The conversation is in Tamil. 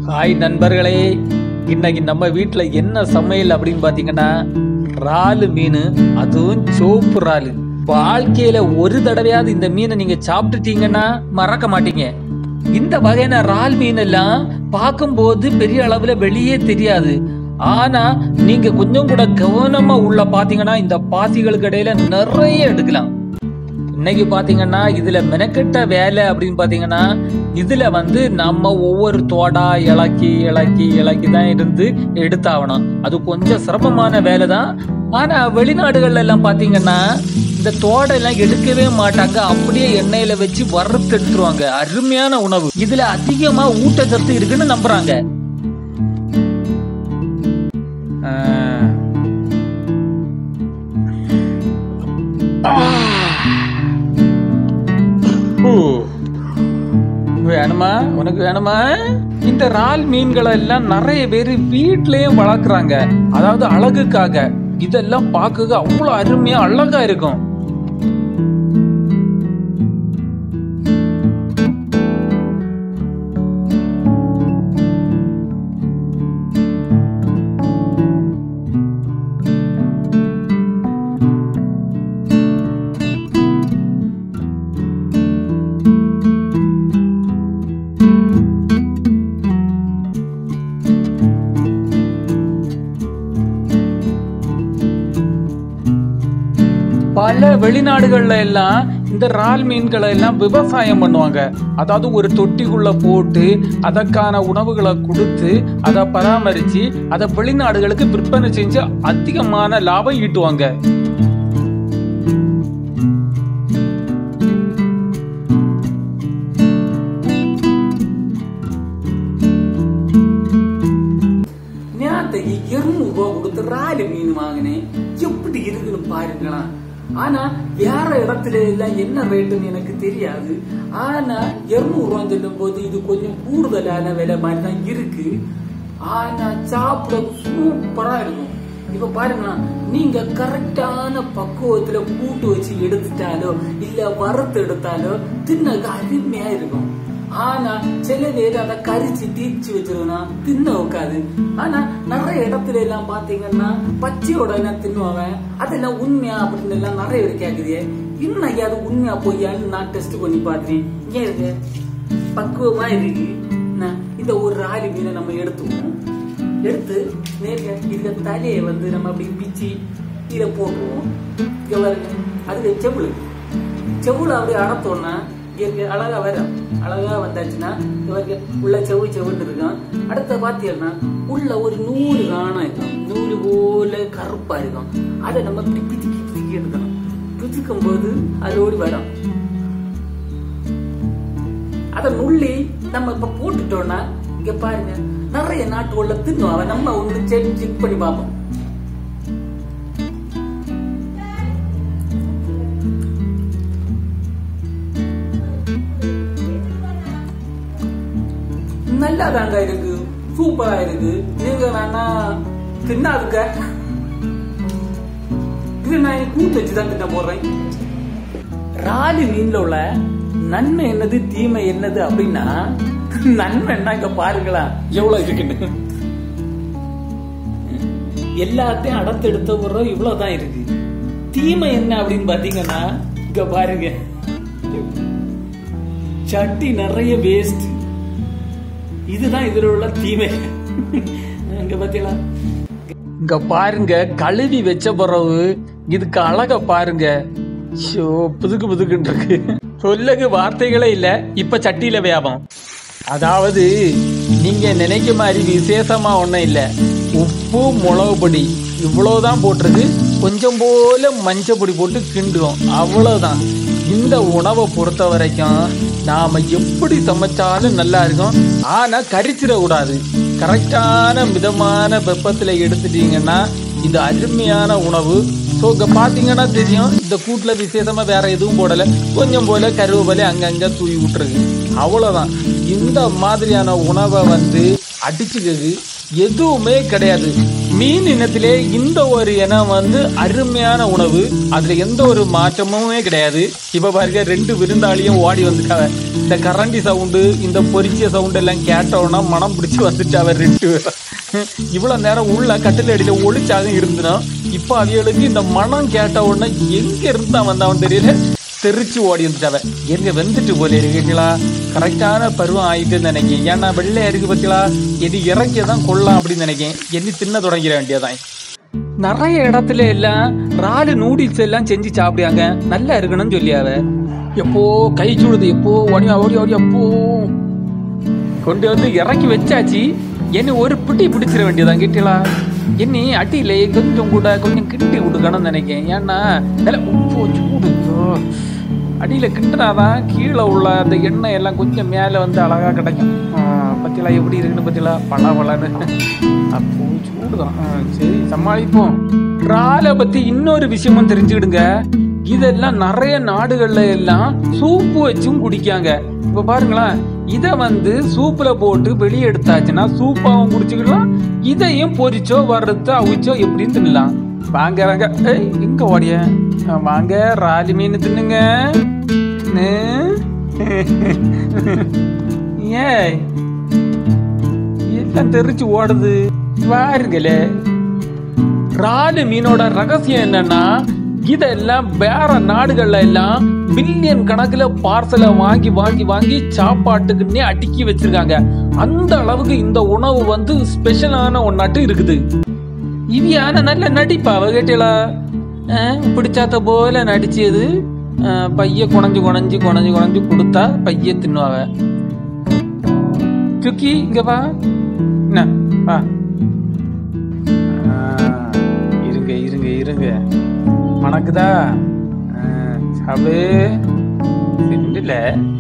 ஹாய் நண்பர்களே இன்னைக்கு நம்ம வீட்டில் என்ன சமையல் அப்படின்னு பார்த்தீங்கன்னா இறாலு மீன் அதுவும் சோப்பு இறாலு வாழ்க்கையில ஒரு தடவையாவது இந்த மீனை நீங்க சாப்பிட்டுட்டீங்கன்னா மறக்க மாட்டீங்க இந்த வகையான இறால் மீன் எல்லாம் பார்க்கும்போது பெரிய அளவுல வெளியே தெரியாது ஆனா நீங்க கொஞ்சம் கூட கவனமா உள்ள பாத்தீங்கன்னா இந்த பாசிகளுக்கு இடையில நிறைய எடுக்கலாம் இன்னைக்கு பாத்தீங்கன்னா இதுல மெனக்கெட்ட வேலை அப்படின்னு பாத்தீங்கன்னா இதுல வந்து நம்ம ஒவ்வொரு தோடா இலக்கி இலக்கி இலக்கி தான் இருந்து எடுத்தாகணும் அது கொஞ்சம் சிரமமான வேலை தான் ஆனா வெளிநாடுகள்ல எல்லாம் பாத்தீங்கன்னா இந்த தோடை எல்லாம் எடுக்கவே மாட்டாங்க அப்படியே எண்ணெயில வச்சு வறுத்து எடுத்துருவாங்க அருமையான உணவு இதுல அதிகமா ஊட்டச்சத்து இருக்குன்னு நம்புறாங்க ஆஹ். ஊ. வேணுமா உனக்கு வேணுமா இந்த இறால் மீன்களை எல்லாம் நிறைய பேர் வீட்லயும் வளர்க்குறாங்க அதாவது அழகுக்காக இதெல்லாம் பார்க்க அவ்வளவு அருமையா அழகா இருக்கும் பல வெளிநாடுகள்ல எல்லாம் இந்த இறால் மீன்களை எல்லாம் விவசாயம் பண்ணுவாங்க அதாவது ஒரு தொட்டிக்குள்ள போட்டு அதற்கான உணவுகளை கொடுத்து அதை பராமரிச்சு அதை வெளிநாடுகளுக்கு விற்பனை செஞ்சு அதிகமான லாபம் ஈட்டுவாங்க நேரத்தைக்கு இருநூறு ரூபா கொடுத்து ராலு மீன் வாங்கினேன் எப்படி இருக்குன்னு பாருங்களா ஆனா வேற இடத்துல எல்லாம் என்ன ரேட்டுன்னு எனக்கு தெரியாது ஆனா இருநூறு ரூபா சொல்லும் போது இது கொஞ்சம் கூடுதலான விலை மாதிரி தான் இருக்கு ஆனா சாப்பிட சூப்பரா இருக்கும் இப்ப பாருங்க நீங்க கரெக்டான பக்குவத்துல கூட்டு வச்சு எடுத்துட்டாலோ இல்ல வறுத்து எடுத்தாலோ தின்னக்கு அருமையா இருக்கும் ஆனா சில பேர் அதை கரிச்சு தீச்சு வச்சிருக்கணும் தின்ன உட்காது ஆனா நிறைய இடத்துல எல்லாம் பாத்தீங்கன்னா பச்சையோட எல்லாம் தின்னுவாங்க அதெல்லாம் உண்மையா அப்படின்னு எல்லாம் நிறைய பேர் கேக்குது இன்னைக்கு அது உண்மையா பொய்யான்னு நான் டெஸ்ட் பண்ணி பாத்தேன் ஏன் இருக்கு பக்குவமா இருக்கு நான் இந்த ஒரு ராலி மீனை நம்ம எடுத்துவோம் எடுத்து நேர்க இந்த தலையை வந்து நம்ம அப்படி பிச்சு இதை போட்டுருவோம் இங்க பாருங்க அதுக்கு செவுளு செவுளு அப்படியே அடத்தோம்னா இங்க அழகா வரும் அழகா வந்தாச்சுன்னா இவருக்கு உள்ள செவு செவுன்னு இருக்கும் அடுத்த பாத்தீங்கன்னா உள்ள ஒரு நூறு காணம் இருக்கும் நூறு போல கருப்பா இருக்கும் அதை நம்ம இப்படி பிச்சுக்கி பிச்சுக்கி எடுக்கணும் பிச்சுக்கும் போது அது ஓடி வரும் அதை நுள்ளி நம்ம இப்ப போட்டுட்டோம்னா இங்க பாருங்க நிறைய நாட்டு உள்ள தின்னும் அவன் நம்ம ஒண்ணு செக் செக் பண்ணி பார்ப்போம் நல்லா தாங்க இருக்கு சூப்பரா இருக்கு நீங்க வேணா தின்னாதுக்க இது நான் இனி கூட்டு வச்சுதான் தின்ன போடுறேன் ராலி மீன்ல உள்ள நன்மை என்னது தீமை என்னது அப்படின்னா நன்மை என்ன இங்க பாருங்களா எவ்வளவு இருக்குன்னு எல்லாத்தையும் அடத்து எடுத்த உரம் இவ்வளவுதான் இருக்கு தீமை என்ன அப்படின்னு பாத்தீங்கன்னா இங்க பாருங்க சட்டி நிறைய வேஸ்ட் இதுதான் இதுல உள்ள தீமை இங்க பாத்தீங்களா இங்க பாருங்க கழுவி வச்ச பிறகு இதுக்கு அழக பாருங்க ஷோ புதுக்கு புதுக்குன்னு இருக்கு சொல்லக்கு வார்த்தைகளே இல்ல இப்ப சட்டியில வியாபம் அதாவது நீங்க நினைக்க மாதிரி விசேஷமா ஒண்ணும் இல்ல உப்பு மிளகு பொடி இவ்வளவுதான் போட்டிருக்கு கொஞ்சம் போல மஞ்சள் பொடி போட்டு கிண்டுவோம் அவ்வளவுதான் இந்த உணவை பொறுத்த வரைக்கும் நாம எப்படி சமைச்சாலும் நல்லா இருக்கும் ஆனா கரிச்சிட கூடாது கரெக்டான மிதமான வெப்பத்துல எடுத்துட்டீங்கன்னா இது அருமையான உணவு ஸோ இங்க பாத்தீங்கன்னா தெரியும் இந்த கூட்டுல விசேஷமா வேற எதுவும் போடல கொஞ்சம் போல கருவேப்பிலை அங்கங்க தூவி விட்டுருக்கு அவ்வளவுதான் இந்த மாதிரியான உணவை வந்து அடிச்சுக்கிறது எதுவுமே கிடையாது மீன் இனத்திலே இந்த ஒரு இனம் வந்து அருமையான உணவு அதுல எந்த ஒரு மாற்றமுமே கிடையாது இப்ப பாருங்க ரெண்டு விருந்தாளியும் ஓடி வந்துட்டாங்க இந்த கரண்டி சவுண்டு இந்த பொரிச்ச சவுண்ட் எல்லாம் கேட்டோன்னா மனம் பிடிச்சி வந்துட்டு அவர் ரெண்டு பேரும் இவ்வளவு நேரம் உள்ள கட்டில் அடியில ஒளிச்சாக இருந்துனா இப்ப அவியலுக்கு இந்த மனம் கேட்ட உடனே எங்க இருந்தா வந்தவன் தெரியல தெரிச்சு ஓடி வந்துட்டாவ எங்க வெந்துட்டு போல இருக்கீங்களா கரெக்டான பருவம் ஆயிட்டுன்னு நினைக்கிறேன் ஏன்னா வெள்ளையா இருக்கு பத்தியா எது இறக்கியதான் கொள்ளலாம் அப்படின்னு நினைக்கிறேன் எண்ணி தின்ன தொடங்கிட வேண்டியதான் நிறைய இடத்துல எல்லாம் ராலு நூடுல்ஸ் எல்லாம் செஞ்சு சாப்பிடுவாங்க நல்லா இருக்கணும்னு சொல்லியாவ எப்போ கை சுடுது எப்போ ஓடியா ஓடி ஓடி அப்போ கொண்டு வந்து இறக்கி வச்சாச்சு என்ன ஒரு பிடி பிடிச்சிட வேண்டியதான் கேட்டீங்களா என்னி அடியில கொஞ்சம் கூட கொஞ்சம் கிண்டி விடுக்கணும்னு நினைக்கிறேன் ஏன்னா நல்ல உப்பு சூடு ஐயோ. அடியில கிண்டினாதான் கீழே உள்ள அந்த எண்ணெய் எல்லாம் கொஞ்சம் மேல வந்து அழகா கிடைக்கும் ஆ, பத்தியலா எப்படி இருக்குன்னு பத்தியலா பல பலன்னு அப்போ சூடுதான் ஆ, சரி சமாளிப்போம் இறாலை பத்தி இன்னொரு விஷயமும் தெரிஞ்சுக்கிடுங்க இதெல்லாம் நிறைய நாடுகள்ல எல்லாம் சூப்பு வச்சும் குடிக்காங்க இப்ப பாருங்களேன் இத வந்து சூப்புல போட்டு வெளியே எடுத்தாச்சுன்னா சூப்பாவும் குடிச்சுக்கலாம் இதையும் பொரிச்சோ வறுத்தோ அவிச்சோ எப்படின்னு தின்னலாம் வாங்க வாங்க ஏய் எங்க ஓடிய ஆ, வாங்க ராலி மீன் தின்னுங்க நே. ஏய் எல்லாம் தெரிச்சு ஓடுது பாருங்களே ராலு மீனோட ரகசியம் என்னன்னா இதெல்லாம் வேற நாடுகள்ல எல்லாம் பில்லியன் கணக்குல பார்சலை வாங்கி வாங்கி வாங்கி சாப்பாட்டுக்குன்னே அடுக்கி வச்சிருக்காங்க அந்த அளவுக்கு இந்த உணவு வந்து ஸ்பெஷலான ஒன்னாட்டு இருக்குது இவியான நல்ல நடிப்பா அவ கேட்டீங்களா பிடிச்சாத்த போல நடிச்சது அஹ், பைய குணஞ்சு குணஞ்சு குணஞ்சு குணஞ்சு கொடுத்தா பைய தின்னுவாவ சுக்கி இங்க வா என்ன வா ஆ, இருங்க இருங்க இருங்க மணக்குதா ஆ, சாப்பிடு சிண்டில